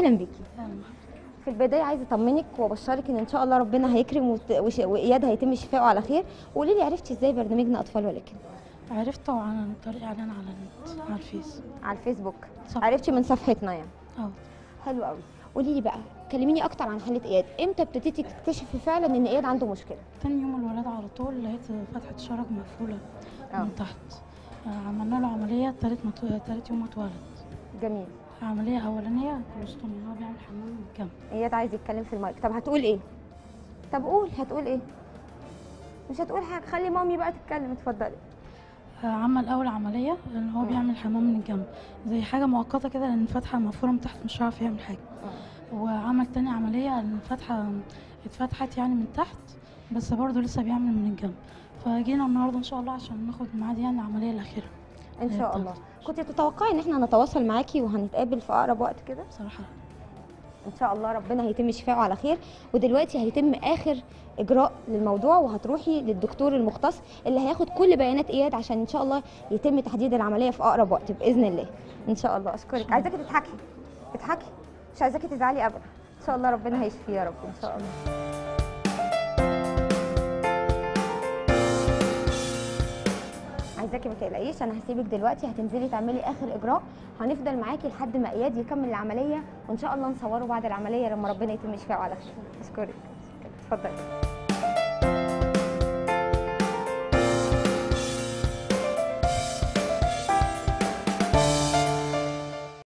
اهلا بيكي في البدايه عايزه اطمنك وابشرك ان ان شاء الله ربنا هيكرم وت- وش- واياد هيتم شفائه على خير وقولي لي عرفتي ازاي برنامجنا اطفال ولكن عرفته عن طريق اعلان على النت على الفيس على الفيسبوك صح. عرفتي من صفحتنا يعني اه حلو قوي قولي لي بقى كلميني اكتر عن حاله اياد امتى ابتديتي تكتشفي فعلا ان اياد عنده مشكله تاني يوم الولادة على طول لقيت فتحة شرج مقفولة آه. من تحت آه، عملنا له عملية تالت مت... تالت يوم اتولد جميل عملية أولانية كولوستومي هو بيعمل حمام من الجنب اياد عايز يتكلم في المايك طب هتقول ايه طب قول هتقول ايه مش هتقول حاجه خلي مامي بقى تتكلم اتفضلي آه، عمل أول عملية اللي هو بيعمل حمام من الجنب زي حاجة مؤقتة كده لأن الفتحة مقفولة من تحت مش هيعرف يعمل حاجة وعمل تاني عملية لأن الفتحة اتفتحت يعني من تحت بس برضه لسه بيعمل من الجنب فجينا النهاردة إن شاء الله عشان ناخد ميعاد يعني العملية الأخيرة ان شاء آه، الله كنت تتوقعي ان احنا هنتواصل معاكي وهنتقابل في اقرب وقت كده بصراحة ان شاء الله ربنا هيتم شفائه على خير ودلوقتي هيتم اخر اجراء للموضوع وهتروحي للدكتور المختص اللي هياخد كل بيانات اياد عشان ان شاء الله يتم تحديد العمليه في اقرب وقت باذن الله ان شاء الله اشكرك عايزاكي تضحكي تضحكي مش عايزاكي تزعلي ابدا ان شاء الله ربنا هيشفيه يا رب ان شاء الله عايزاكي ما تقلقيش انا هسيبك دلوقتي هتنزلي تعملي اخر اجراء هنفضل معاكي لحد ما اياد يكمل العمليه وان شاء الله نصوره بعد العمليه لما ربنا يتم شفائه على خير اشكرك اتفضلي